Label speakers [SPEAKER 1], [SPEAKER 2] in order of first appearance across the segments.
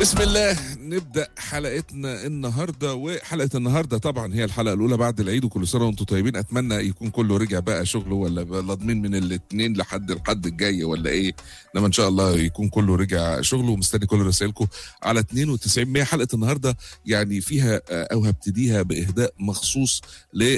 [SPEAKER 1] بسم الله نبدا حلقتنا النهارده وحلقه النهارده طبعا هي الحلقه الاولى بعد العيد وكل سنه وانتم طيبين اتمنى يكون كله رجع بقى شغله ولا لاضمين من الاثنين لحد الحد الجاي ولا ايه انما ان شاء الله يكون كله رجع شغله ومستني كل رسائلكم على 92 100 حلقه النهارده يعني فيها او هبتديها باهداء مخصوص ل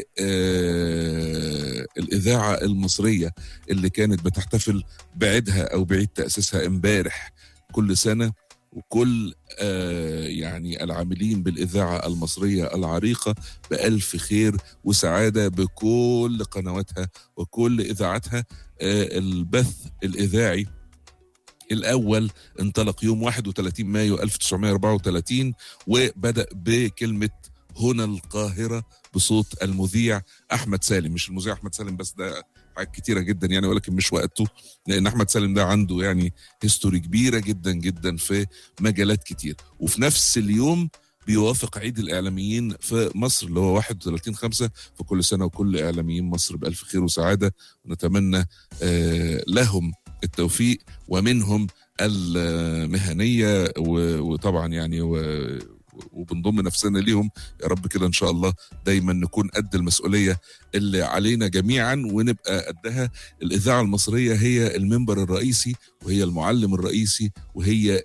[SPEAKER 1] الاذاعه المصريه اللي كانت بتحتفل بعيدها او بعيد تاسيسها امبارح كل سنه وكل آه يعني العاملين بالإذاعة المصرية العريقة بألف خير وسعادة بكل قنواتها وكل إذاعتها آه البث الإذاعي الأول انطلق يوم 31 مايو 1934 وبدأ بكلمة هنا القاهرة بصوت المذيع أحمد سالم مش المذيع أحمد سالم بس ده حاجات كتيره جدا يعني ولكن مش وقته لان احمد سالم ده عنده يعني هيستوري كبيره جدا جدا في مجالات كتير وفي نفس اليوم بيوافق عيد الاعلاميين في مصر اللي هو 31 5 فكل سنه وكل اعلاميين مصر بالف خير وسعاده ونتمنى آه لهم التوفيق ومنهم المهنيه وطبعا يعني وبنضم نفسنا ليهم يا رب كده ان شاء الله دايما نكون قد المسؤوليه اللي علينا جميعا ونبقى قدها الاذاعه المصريه هي المنبر الرئيسي وهي المعلم الرئيسي وهي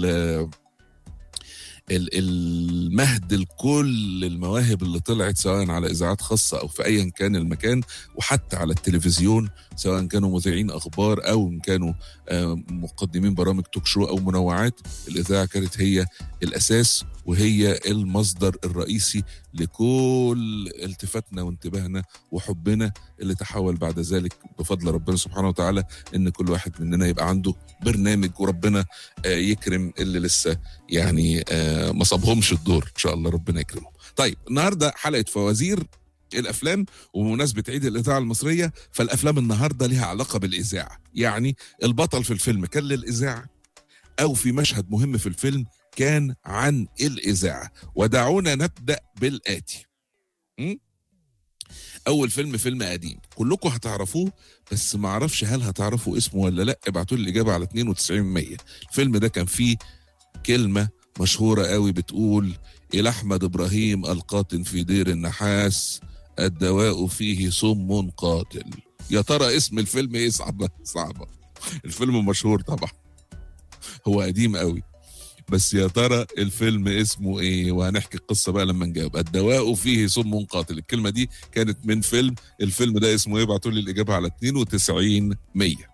[SPEAKER 1] المهد لكل المواهب اللي طلعت سواء على اذاعات خاصه او في ايا كان المكان وحتى على التلفزيون سواء كانوا مذيعين اخبار او كانوا مقدمين برامج توك شو او منوعات الاذاعه كانت هي الاساس وهي المصدر الرئيسي لكل التفاتنا وانتباهنا وحبنا اللي تحول بعد ذلك بفضل ربنا سبحانه وتعالى ان كل واحد مننا يبقى عنده برنامج وربنا يكرم اللي لسه يعني ما صابهمش الدور ان شاء الله ربنا يكرمهم. طيب النهارده حلقه فوازير الافلام وبمناسبه عيد الاذاعه المصريه فالافلام النهارده لها علاقه بالاذاعه يعني البطل في الفيلم كان للاذاعه او في مشهد مهم في الفيلم كان عن الاذاعه ودعونا نبدا بالاتي م? اول فيلم فيلم قديم كلكم هتعرفوه بس ما اعرفش هل هتعرفوا اسمه ولا لا ابعتوا لي الاجابه على 92 100 الفيلم ده كان فيه كلمه مشهوره قوي بتقول الى احمد ابراهيم القاتل في دير النحاس الدواء فيه سم قاتل يا ترى اسم الفيلم ايه صعبه صعبه الفيلم مشهور طبعا هو قديم قوي بس يا ترى الفيلم اسمه ايه وهنحكي القصه بقى لما نجاوب الدواء فيه سم قاتل الكلمه دي كانت من فيلم الفيلم ده اسمه ايه ابعتوا لي الاجابه على 92 100